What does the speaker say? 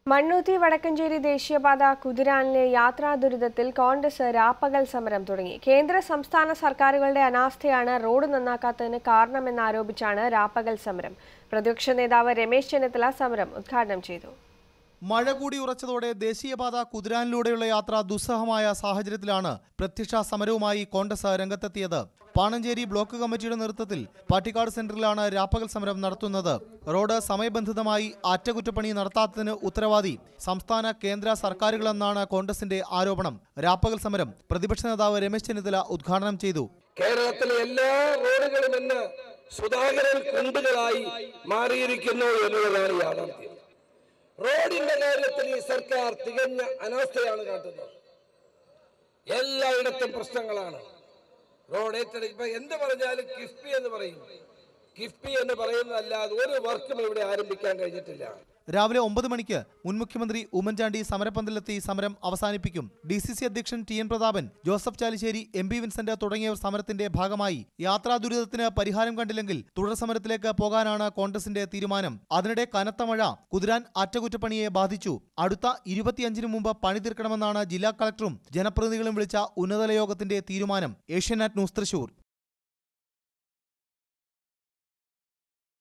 മണ്ണുത്തി വടക്കഞ്ചേരി ദേശീയപാത കുതിരാനിലെ യാത്രാ ദുരിതത്തിൽ കോൺഗ്രസ് രാപ്പകൽ സമരം തുടങ്ങി കേന്ദ്ര സംസ്ഥാന സർക്കാരുകളുടെ അനാസ്ഥയാണ് റോഡ് നന്നാക്കാത്തതിന് കാരണമെന്നാരോപിച്ചാണ് രാപ്പകൽ സമരം പ്രതിപക്ഷ നേതാവ് രമേശ് ചെന്നിത്തല സമരം ഉദ്ഘാടനം ചെയ്തു മഴ കൂടി ഉറച്ചതോടെ ദേശീയപാത കുതിരാനിലൂടെയുള്ള യാത്ര ദുസ്സഹമായ സാഹചര്യത്തിലാണ് പ്രത്യക്ഷ സമരവുമായി കോൺഗ്രസ് രംഗത്തെത്തിയത് പാണഞ്ചേരി ബ്ലോക്ക് കമ്മിറ്റിയുടെ നേതൃത്വത്തിൽ പാട്ടിക്കാട് സെന്ററിലാണ് രാപ്പകൽ സമരം നടത്തുന്നത് റോഡ് സമയബന്ധിതമായി അറ്റകുറ്റപ്പണി നടത്താത്തതിന് ഉത്തരവാദി സംസ്ഥാന കേന്ദ്ര സർക്കാരുകളെന്നാണ് കോൺഗ്രസിന്റെ ആരോപണം രാപ്പകൽ സമരം പ്രതിപക്ഷ നേതാവ് രമേശ് ചെന്നിത്തല ഉദ്ഘാടനം ചെയ്തു കേരളത്തിലെ എല്ലാ റോഡുകളും ഇന്ന് സുധാകരൻ കുണ്ടുകളായി മാറിയിരിക്കുന്നു എന്നുള്ളതാണ് യാഥാർത്ഥ്യം റോഡിന്റെ കാര്യത്തിൽ ഈ സർക്കാർ തികഞ്ഞ അനാസ്ഥയാണ് കാട്ടുന്നത് എല്ലായിടത്തും പ്രശ്നങ്ങളാണ് റോഡ് ഏറ്റെടുക്കുമ്പോ എന്ത് പറഞ്ഞാലും കിഫ്ബി എന്ന് പറയും കിഫ്ബി എന്ന് പറയുന്നതല്ലാതെ ഒരു വർക്കും ഇവിടെ ആരംഭിക്കാൻ കഴിഞ്ഞിട്ടില്ല രാവിലെ ഒമ്പത് മണിക്ക് മുൻ മുഖ്യമന്ത്രി ഉമ്മൻചാണ്ടി സമരപ്പന്തലിലെത്തി സമരം അവസാനിപ്പിക്കും ഡി സി സി അധ്യക്ഷൻ T N Prathapan Joseph Chalissery M P Vincent തുടങ്ങിയവർ സമരത്തിന്റെ ഭാഗമായി യാത്രാ ദുരിതത്തിന് പരിഹാരം കണ്ടില്ലെങ്കിൽ തുടർ സമരത്തിലേക്ക് പോകാനാണ് കോൺഗ്രസിന്റെ തീരുമാനം അതിനിടെ കനത്ത മഴ കുതിരാൻ അറ്റകുറ്റപ്പണിയെ ബാധിച്ചു അടുത്ത ഇരുപത്തിയഞ്ചിന് മുമ്പ് പണി തീർക്കണമെന്നാണ് ജില്ലാ കളക്ടറും ജനപ്രതിനിധികളും വിളിച്ച ഉന്നതതല യോഗത്തിന്റെ തീരുമാനം ഏഷ്യാനെറ്റ് ന്യൂസ് തൃശൂർ